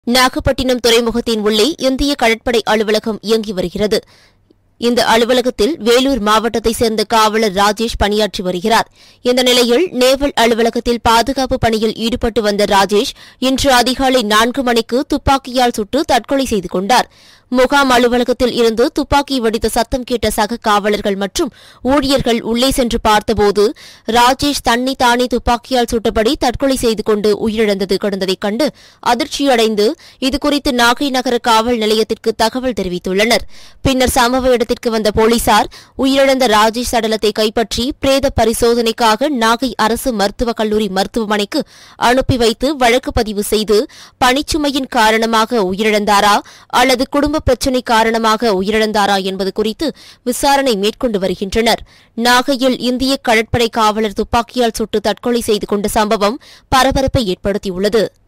நாகப்பட்டினம் துறைமுகத்தின் உள்ளே இந்திய கடற்படை அலுவலகம் இயங்கி வருகிறது இந்த அலுவலகத்தில் வேலூர் மாவட்டத்தைச் சேர்ந்த காவலர் ராஜேஷ் பணியாற்றி வருகிறார் இந்த நிலையில் நேவல் அலுவலகத்தில் பாதுகாப்பு பணியில் ஈடுபட்டு வந்த ராஜேஷ் இன்று அதிகாலை நான்கு மணிக்கு துப்பாக்கியால் சுட்டு தற்கொலை செய்து கொண்டார் முகாம் அலுவலகத்தில் இருந்து துப்பாக்கி வெடித்த சத்தம் கேட்ட சக காவலர்கள் மற்றும் ஊழியர்கள் உள்ளே சென்று பார்த்தபோது ராஜேஷ் தன்னை தானே துப்பாக்கியால் சுட்டபடி தற்கொலை செய்து கொண்டு உயிரிழந்தது கிடந்ததைக் கண்டு அதிர்ச்சியடைந்து இதுகுறித்து நாகை நகர காவல் நிலையத்திற்கு தகவல் தெரிவித்துள்ளனர் பின்னர் சம்பவ இடத்திற்கு வந்த போலீசார் உயிரிழந்த ராஜேஷ் சடலத்தை கைப்பற்றி பிரேத பரிசோதனைக்காக நாகை அரசு மருத்துவக் கல்லூரி மருத்துவமனைக்கு அனுப்பி வைத்து வழக்கு பதிவு செய்து பணிச்சுமையின் காரணமாக உயிரிழந்தாரா அல்லது குடும்ப பிரச்சினை காரணமாக உயிரிழந்தாரா என்பது குறித்து விசாரணை மேற்கொண்டு வருகின்றனர் நாகையில் இந்திய கடற்படை காவலர் துப்பாக்கியால் சுட்டு தற்கொலை செய்து கொண்ட சம்பவம் பரபரப்பை ஏற்படுத்தியுள்ளது